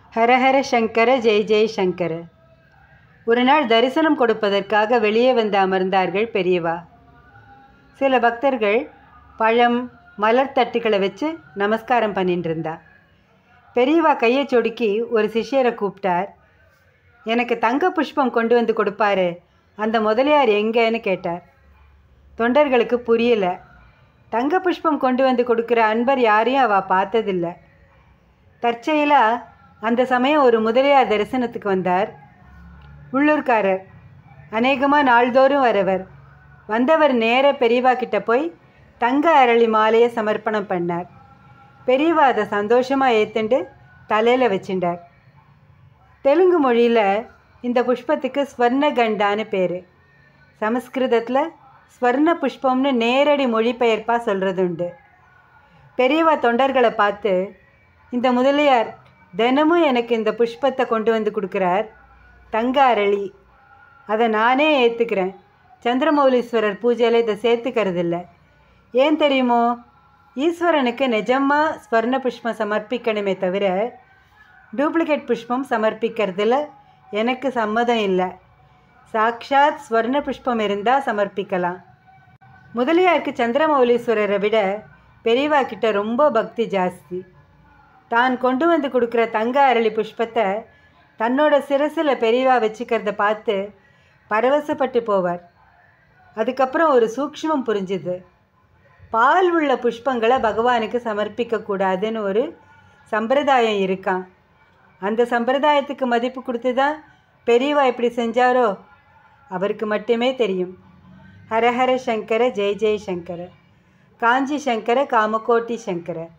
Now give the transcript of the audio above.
ஹரஹர சங்கர ஜெய் ஜெய் சங்கர ஒரு நாள் தரிசனம் கொடுப்பதற்காக வெளியே வந்து அமர்ந்தார்கள் பெரியவா சில பக்தர்கள் பழம் மலர் தட்டுகளை வச்சு நமஸ்காரம் பண்ணிட்டு இருந்தா பெரியவா கையை சொடுக்கி ஒரு சிஷ்யரை கூப்பிட்டார் எனக்கு தங்க புஷ்பம் கொண்டு வந்து கொடுப்பாரு அந்த முதலியார் எங்கேன்னு கேட்டார் தொண்டர்களுக்கு புரியல தங்க புஷ்பம் கொண்டு வந்து கொடுக்குற அன்பர் யாரையும் அவள் பார்த்ததில்ல தற்செயலாக அந்த சமயம் ஒரு முதலியார் தரிசனத்துக்கு வந்தார் உள்ளூர்காரர் அநேகமாக நாள்தோறும் வரவர் வந்தவர் நேர பெரியவா கிட்ட போய் தங்க அரளி மாலையை சமர்ப்பணம் பண்ணார் பெரியவா அதை சந்தோஷமாக ஏற்றுண்டு தலையில் வச்சுட்டார் தெலுங்கு மொழியில் இந்த புஷ்பத்துக்கு ஸ்வர்ணகண்டான்னு பேர் சமஸ்கிருதத்தில் ஸ்வர்ண புஷ்பம்னு நேரடி மொழிபெயர்ப்பாக சொல்கிறது உண்டு பெரியவா தொண்டர்களை பார்த்து இந்த முதலியார் தினமும் எனக்கு இந்த புஷ்பத்தை கொண்டு வந்து கொடுக்குறார் தங்க அரளி அதை நானே ஏற்றுக்கிறேன் சந்திரமௌலீஸ்வரர் பூஜையில் இதை சேர்த்துக்கிறது இல்லை ஏன் தெரியுமோ ஈஸ்வரனுக்கு நிஜமாக ஸ்வர்ண புஷ்பம் சமர்ப்பிக்கணுமே தவிர டூப்ளிகேட் புஷ்பம் சமர்ப்பிக்கிறதுல எனக்கு சம்மதம் இல்லை சாக்ஷாத் ஸ்வர்ண புஷ்பம் இருந்தால் சமர்ப்பிக்கலாம் முதலியாருக்கு சந்திரமௌலீஸ்வரரை விட பெரியவா கிட்ட ரொம்ப பக்தி ஜாஸ்தி தான் கொண்டு வந்து கொடுக்குற தங்க அரளி புஷ்பத்தை தன்னோட சிரசில் பெரியவா வச்சுக்கிறத பார்த்து பரவசப்பட்டு போவார் அதுக்கப்புறம் ஒரு சூக்ஷ்மம் புரிஞ்சுது பால் உள்ள புஷ்பங்களை பகவானுக்கு சமர்ப்பிக்கக்கூடாதுன்னு ஒரு சம்பிரதாயம் இருக்கான் அந்த சம்பிரதாயத்துக்கு மதிப்பு கொடுத்து தான் பெரியவா இப்படி செஞ்சாரோ அவருக்கு மட்டுமே தெரியும் ஹரஹர சங்கர ஜெய் ஜெய் சங்கர காஞ்சி சங்கர காமகோட்டி சங்கர